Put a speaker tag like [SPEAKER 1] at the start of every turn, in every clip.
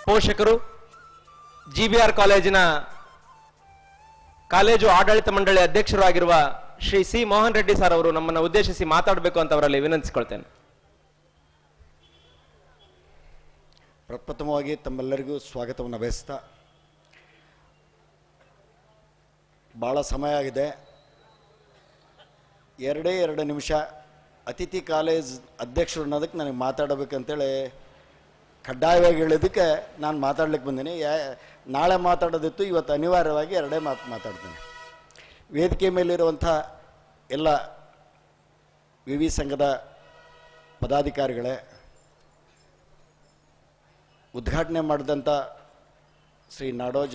[SPEAKER 1] ಪೋಷಕರು G B R ಕಾಲೇಜಿನ college ಆಡಳಿತ ಮಂಡಳಿ ಅಧ್ಯಕ್ಷರು ಆಗಿರುವ ಶ್ರೀ ಸಿ ಮೋಹನ್ ರೆಡ್ಡಿ ಸರ್ ಅವರು ನಮ್ಮನ್ನು ಉದ್ದೇಶಿಸಿ ಮಾತಾಡಬೇಕು ಅಂತ ಅವರಲ್ಲಿ ವಿನಂತಿಸಿಕೊಳ್ತೇನೆ
[SPEAKER 2] ಪ್ರಪ್ರಥಮವಾಗಿ ತಮ್ಮೆಲ್ಲರಿಗೂ ಸ್ವಾಗತವನ್ನು ಬಯಸ್ತಾ ಭಾಳ ಸಮಯ ಆಗಿದೆ ಎರಡೇ ಎರಡು ನಿಮಿಷ ಅತಿಥಿ ಕಾಲೇಜ್ ಅಧ್ಯಕ್ಷರು ಅನ್ನೋದಕ್ಕೆ ನನಗೆ ಮಾತಾಡಬೇಕಂತೇಳಿ ಕಡ್ಡಾಯವಾಗಿ ಹೇಳೋದಕ್ಕೆ ನಾನು ಮಾತಾಡ್ಲಿಕ್ಕೆ ಬಂದೀನಿ ಯಾ ನಾಳೆ ಮಾತಾಡೋದಿತ್ತು ಇವತ್ತು ಅನಿವಾರ್ಯವಾಗಿ ಎರಡೇ ಮಾತು ಮಾತಾಡ್ತೀನಿ ವೇದಿಕೆ ಮೇಲಿರುವಂಥ ಎಲ್ಲ ವಿವಿ ಸಂಘದ ಪದಾಧಿಕಾರಿಗಳೇ ಉದ್ಘಾಟನೆ ಮಾಡಿದಂಥ ಶ್ರೀ ನಾಡೋಜ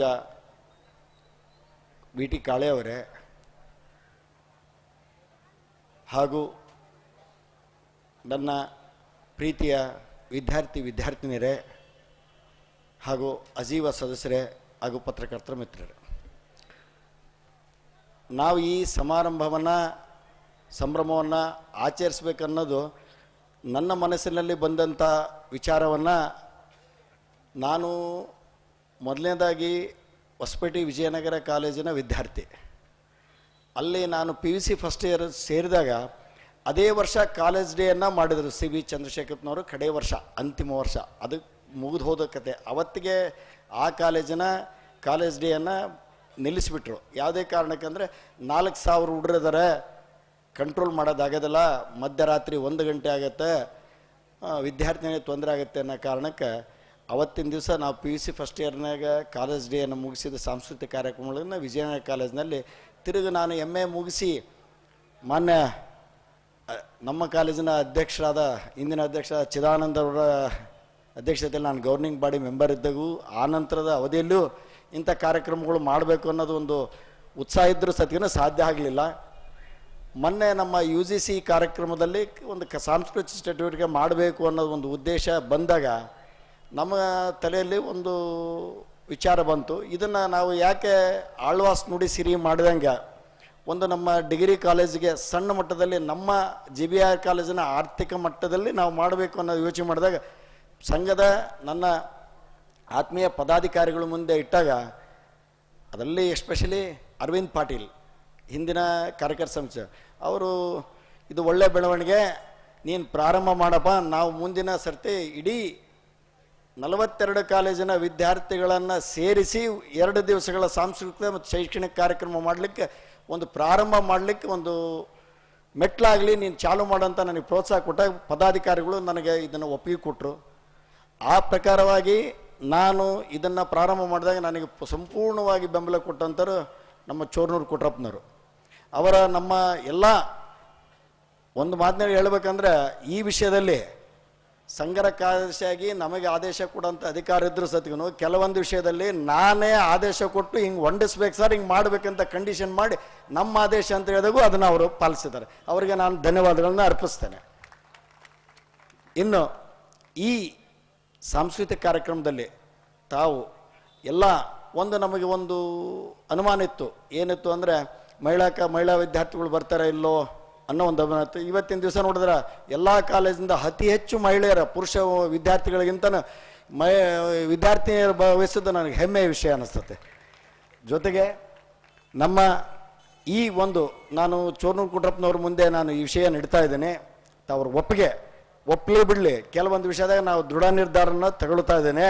[SPEAKER 2] ವಿ ಟಿ ಕಾಳೆ ಅವರೇ ಹಾಗೂ ನನ್ನ ಪ್ರೀತಿಯ ವಿದ್ಯಾರ್ಥಿ ವಿದ್ಯಾರ್ಥಿನಿಯರೇ ಹಾಗೂ ಅಜೀವ ಸದಸ್ಯರೇ ಹಾಗೂ ಪತ್ರಕರ್ತರ ಮಿತ್ರರೇ ನಾವು ಈ ಸಮಾರಂಭವನ್ನು ಸಂಭ್ರಮವನ್ನು ಆಚರಿಸ್ಬೇಕನ್ನೋದು ನನ್ನ ಮನಸ್ಸಿನಲ್ಲಿ ಬಂದಂಥ ವಿಚಾರವನ್ನು ನಾನು ಮೊದಲನೇದಾಗಿ ಹೊಸಪೇಟೆ ವಿಜಯನಗರ ಕಾಲೇಜಿನ ವಿದ್ಯಾರ್ಥಿ ಅಲ್ಲಿ ನಾನು P U C first year ಸೇರಿದಾಗ ಅದೇ ವರ್ಷ ಕಾಲೇಜ್ ಡೇಯನ್ನು ಮಾಡಿದರು ಸಿ ವಿ ಚಂದ್ರಶೇಖರ್ನವರು ಕಡೆ ವರ್ಷ ಅಂತಿಮ ವರ್ಷ ಅದು ಮುಗಿದು ಹೋದ ಕತೆ ಅವತ್ತಿಗೆ ಆ ಕಾಲೇಜಿನ ಕಾಲೇಜ್ ಡೇಯನ್ನು ನಿಲ್ಲಿಸಿಬಿಟ್ರು ಯಾವುದೇ ಕಾರಣಕ್ಕಂದರೆ ನಾಲ್ಕು ಸಾವಿರ ಹುಡುಗರಿದ್ದಾರೆ ಕಂಟ್ರೋಲ್ ಮಾಡೋದಾಗೋದಿಲ್ಲ ಮಧ್ಯರಾತ್ರಿ ಒಂದು ಗಂಟೆ ಆಗುತ್ತೆ ಆ, ವಿದ್ಯಾರ್ಥಿನಿಗೆ ತೊಂದರೆ ಆಗುತ್ತೆ ಅನ್ನೋ ಕಾರಣಕ್ಕೆ ಅವತ್ತಿನ ದಿವಸ ನಾವು ಪಿ ಯು ಸಿ ಫಸ್ಟ್ ಇಯರ್ನಾಗ ಕಾಲೇಜ್ ಡೇಯನ್ನು ಮುಗಿಸಿದ ಸಾಂಸ್ಕೃತಿಕ ಕಾರ್ಯಕ್ರಮಗಳನ್ನು ವಿಜಯನಗರ ಕಾಲೇಜಿನಲ್ಲಿ ತಿರುಗಿ ನಾನು ಎಮ್ ಎ ಮುಗಿಸಿ ಮಾನ್ಯ ಅ, ನಮ್ಮ ಕಾಲೇಜಿನ ಅಧ್ಯಕ್ಷರಾದ ಇಂದಿನ ಅಧ್ಯಕ್ಷ ಚಿದಾನಂದ ಅವರ ಅಧ್ಯಕ್ಷತೆಯಲ್ಲಿ ನಾನು ಗವರ್ನಿಂಗ್ ಬಾಡಿ ಮೆಂಬರ್ ಇದ್ದಾಗೂ ಆ ನಂತರದ ಅವಧಿಯಲ್ಲೂ ಇಂಥ ಕಾರ್ಯಕ್ರಮಗಳು ಮಾಡಬೇಕು ಅನ್ನೋದು ಒಂದು ಉತ್ಸಾಹ ಇದ್ದರೂ ಸತ್ಯನೂ ಸಾಧ್ಯ ಆಗಲಿಲ್ಲ ಮೊನ್ನೆ ನಮ್ಮ ಯು ಜಿ ಸಿ ಕಾರ್ಯಕ್ರಮದಲ್ಲಿ ಒಂದು ಕ ಸಾಂಸ್ಕೃತಿಕ ಚಟುವಟಿಕೆ ಮಾಡಬೇಕು ಅನ್ನೋದು ಒಂದು ಉದ್ದೇಶ ಬಂದಾಗ ನಮ್ಮ ತಲೆಯಲ್ಲಿ ಒಂದು ವಿಚಾರ ಬಂತು ಇದನ್ನು ನಾವು ಯಾಕೆ ಆಳ್ವಾಸ್ ನುಡಿ ಸಿರಿ ಮಾಡಿದಂಗೆ ಒಂದು ನಮ್ಮ ಡಿಗ್ರಿ ಕಾಲೇಜಿಗೆ ಸಣ್ಣ ಮಟ್ಟದಲ್ಲಿ ನಮ್ಮ ಜಿ ಬಿ ಆರ್ ಕಾಲೇಜಿನ ಆರ್ಥಿಕ ಮಟ್ಟದಲ್ಲಿ ನಾವು ಮಾಡಬೇಕು ಅನ್ನೋ ಯೋಚನೆ ಮಾಡಿದಾಗ ಸಂಘದ ನನ್ನ ಆತ್ಮೀಯ ಪದಾಧಿಕಾರಿಗಳ ಮುಂದೆ ಇಟ್ಟಾಗ ಅದರಲ್ಲಿ ಎಸ್ಪೆಷಲಿ ಅರವಿಂದ್ ಪಾಟೀಲ್ ಹಿಂದಿನ ಕಾರ್ಯಕರ್ತ ಸಂಸ್ಥೆ ಅವರು ಇದು ಒಳ್ಳೆ ಬೆಳವಣಿಗೆ ನೀನು ಪ್ರಾರಂಭ ಮಾಡಪ್ಪ ನಾವು ಮುಂದಿನ ಸರ್ತಿ ಇಡೀ ನಲವತ್ತೆರಡು ಕಾಲೇಜಿನ ವಿದ್ಯಾರ್ಥಿಗಳನ್ನು ಸೇರಿಸಿ ಎರಡು ದಿವಸಗಳ ಸಾಂಸ್ಕೃತಿಕ ಮತ್ತು ಶೈಕ್ಷಣಿಕ ಕಾರ್ಯಕ್ರಮ ಮಾಡಲಿಕ್ಕೆ ಒಂದು ಪ್ರಾರಂಭ ಮಾಡಲಿಕ್ಕೆ ಒಂದು ಮೆಟ್ಲಾಗಲಿ ನೀನು ಚಾಲು ಮಾಡಂತ ನನಗೆ ಪ್ರೋತ್ಸಾಹ ಕೊಟ್ಟಾಗ ಪದಾಧಿಕಾರಿಗಳು ನನಗೆ ಇದನ್ನು ಒಪ್ಪಿಗೆ ಕೊಟ್ಟರು ಆ ಪ್ರಕಾರವಾಗಿ ನಾನು ಇದನ್ನು ಪ್ರಾರಂಭ ಮಾಡಿದಾಗ ನನಗೆ ಪ- ಸಂಪೂರ್ಣವಾಗಿ ಬೆಂಬಲ ಕೊಟ್ಟಂಥರು ನಮ್ಮ ಚೋರ್ನೂರು ಕೊಟ್ರಪ್ಪನವರು ಅವರ ನಮ್ಮ ಎಲ್ಲ ಒಂದು ಮಾತಿನಲ್ಲಿ ಹೇಳ್ಬೇಕಂದ್ರೆ ಈ ವಿಷಯದಲ್ಲಿ ಸಂಘರ ಕಾರ್ಯದರ್ಶಿಯಾಗಿ ನಮಗೆ ಆದೇಶ ಕೊಡೋಂಥ ಅಧಿಕಾರ ಇದ್ರೂ ಸತ್ಗೂ ಕೆಲವೊಂದು ವಿಷಯದಲ್ಲಿ ನಾನೇ ಆದೇಶ ಕೊಟ್ಟು ಹಿಂಗೆ ಹೊಂಡಿಸ್ಬೇಕು ಸರ್ ಹಿಂಗೆ ಮಾಡಬೇಕಂತ ಕಂಡೀಷನ್ ಮಾಡಿ ನಮ್ಮ ಆದೇಶ ಅಂತ ಹೇಳಿದಾಗೂ ಅದನ್ನು ಅವರು ಪಾಲಿಸಿದ್ದಾರೆ ಅವರಿಗೆ ನಾನು ಧನ್ಯವಾದಗಳನ್ನ ಅರ್ಪಿಸ್ತೇನೆ ಇನ್ನು ಈ ಸಾಂಸ್ಕೃತಿಕ ಕಾರ್ಯಕ್ರಮದಲ್ಲಿ ತಾವು ಎಲ್ಲ ಒಂದು ನಮಗೆ ಒಂದು ಅನುಮಾನ ಇತ್ತು ಏನಿತ್ತು ಅಂದರೆ ಮಹಿಳಾ ಕ ಮಹಿಳಾ ವಿದ್ಯಾರ್ಥಿಗಳು ಬರ್ತಾರೆ ಇಲ್ಲೋ ಅನ್ನೋ ಒಂದು ಅನುಮಾನ ಇತ್ತು ಇವತ್ತಿನ ದಿವಸ ನೋಡಿದ್ರೆ ಎಲ್ಲ ಕಾಲೇಜಿಂದ ಅತಿ ಹೆಚ್ಚು ಮಹಿಳೆಯರ ಪುರುಷ ವಿದ್ಯಾರ್ಥಿಗಳಿಗಿಂತ ಮೈ ವಿದ್ಯಾರ್ಥಿನಿಯರ ವಹಿಸೋದು ನನಗೆ ಹೆಮ್ಮೆಯ ವಿಷಯ ಅನ್ನಿಸ್ತತೆ ಜೊತೆಗೆ ನಮ್ಮ ಈ ಒಂದು ನಾನು ಚೋರ್ನೂರು ಕುಟ್ರಪ್ಪನವ್ರ ಮುಂದೆ ನಾನು ಈ ವಿಷಯ ನೀಡ್ತಾ ಇದ್ದೇನೆ ಅವ್ರ ಒಪ್ಪಿಗೆ ಒಪ್ಪಲಿ ಬಿಡಲಿ ಕೆಲವೊಂದು ವಿಷಯದಾಗ ನಾವು ದೃಢ ನಿರ್ಧಾರನ ತಗೊಳ್ತಾ ಇದ್ದೇನೆ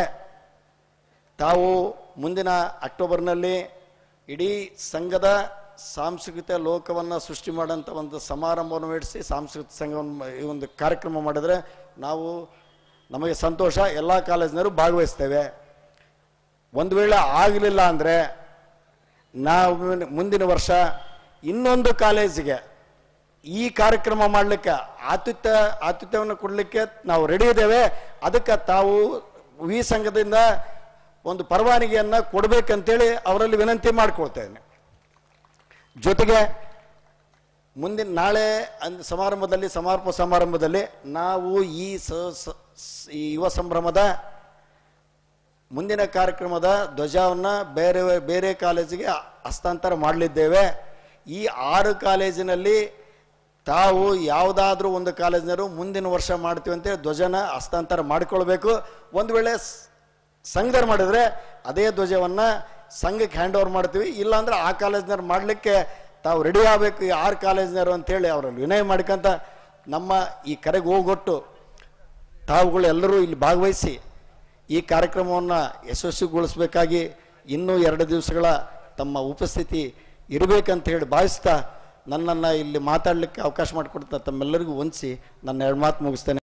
[SPEAKER 2] ತಾವು ಮುಂದಿನ ಅಕ್ಟೋಬರ್ನಲ್ಲಿ ಇಡೀ ಸಂಘದ ಸಾಂಸ್ಕೃತಿಕ ಲೋಕವನ್ನು ಸೃಷ್ಟಿ ಮಾಡೋಂಥ ಒಂದು ಸಮಾರಂಭವನ್ನು ನಡೆಸಿ ಸಾಂಸ್ಕೃತಿಕ ಸಂಘವನ್ನು ಈ ಒಂದು ಕಾರ್ಯಕ್ರಮ ಮಾಡಿದರೆ ನಾವು ನಮಗೆ ಸಂತೋಷ ಎಲ್ಲ ಕಾಲೇಜಿನವರು ಭಾಗವಹಿಸ್ತೇವೆ ಒಂದು ವೇಳೆ ಆಗಲಿಲ್ಲ ಅಂದರೆ ನಾವು ಮುಂದಿನ ವರ್ಷ ಇನ್ನೊಂದು ಕಾಲೇಜಿಗೆ ಈ ಕಾರ್ಯಕ್ರಮ ಮಾಡಲಿಕ್ಕೆ ಆತಿಥ್ಯ ಆತಿಥ್ಯವನ್ನು ಕೊಡಲಿಕ್ಕೆ ನಾವು ರೆಡಿ ಇದ್ದೇವೆ ಅದಕ್ಕೆ ತಾವು ವಿ ಸಂಘದಿಂದ ಒಂದು ಪರವಾನಗಿಯನ್ನು ಕೊಡಬೇಕಂತೇಳಿ ಅವರಲ್ಲಿ ವಿನಂತಿ ಮಾಡ್ಕೊಳ್ತೇನೆ ಜೊತೆಗೆ ಮುಂದಿನ ನಾಳೆ ಅಂದ್ ಸಮಾರಂಭದಲ್ಲಿ ಸಮಾರೋಪ ಸಮಾರಂಭದಲ್ಲಿ ನಾವು ಈ ಸ ಸ- ಸ್- ಈ ಯುವ ಸಂಭ್ರಮದ ಮುಂದಿನ ಕಾರ್ಯಕ್ರಮದ ಧ್ವಜವನ್ನು ಬೇರೆ ಬೇರೆ ಕಾಲೇಜಿಗೆ ಹಸ್ತಾಂತರ ಮಾಡಲಿದ್ದೇವೆ ಈ ಆರು ಕಾಲೇಜಿನಲ್ಲಿ ತಾವು ಯಾವುದಾದ್ರೂ ಒಂದು ಕಾಲೇಜಿನವರು ಮುಂದಿನ ವರ್ಷ ಮಾಡ್ತೀವಿ ಅಂತೇಳಿ ಧ್ವಜನ ಹಸ್ತಾಂತರ ಮಾಡಿಕೊಳ್ಬೇಕು ಒಂದು ವೇಳೆ ಸ್- ಸಂಘದವ್ರು ಮಾಡಿದ್ರೆ ಅದೇ ಧ್ವಜವನ್ನು ಸಂಘಕ್ಕೆ ಹ್ಯಾಂಡ್ ಓವರ್ ಮಾಡ್ತೀವಿ ಇಲ್ಲಾಂದ್ರೆ ಆ ಕಾಲೇಜ್ನವ್ರು ಮಾಡಲಿಕ್ಕೆ ತಾವು ರೆಡಿ ಆಗಬೇಕು ಈ ಆರು ಕಾಲೇಜ್ನವರು ಅಂತೇಳಿ ಅವರಲ್ಲಿ ವಿನಯ ಮಾಡ್ಕೊಂತ ನಮ್ಮ ಈ ಕರೆಗೆ ಹೋಗೊಟ್ಟು ತಾವುಗಳು ಎಲ್ಲರೂ ಇಲ್ಲಿ ಭಾಗವಹಿಸಿ ಈ ಕಾರ್ಯಕ್ರಮವನ್ನು ಯಶಸ್ವಿಗೊಳಿಸಬೇಕಾಗಿ ಇನ್ನೂ ಎರಡು ದಿವಸಗಳ ತಮ್ಮ ಉಪಸ್ಥಿತಿ ಇರಬೇಕಂತ ಹೇಳಿ ಭಾವಿಸ್ತಾ ನನ್ನನ್ನು ಇಲ್ಲಿ ಮಾತಾಡಲಿಕ್ಕೆ ಅವಕಾಶ ಮಾಡಿಕೊಡ್ತಾ ತಮ್ಮೆಲ್ಲರಿಗೂ ಹೊಂದಿಸಿ ನನ್ನ ಎರಡು ಮಾತು ಮುಗಿಸ್ತೇನೆ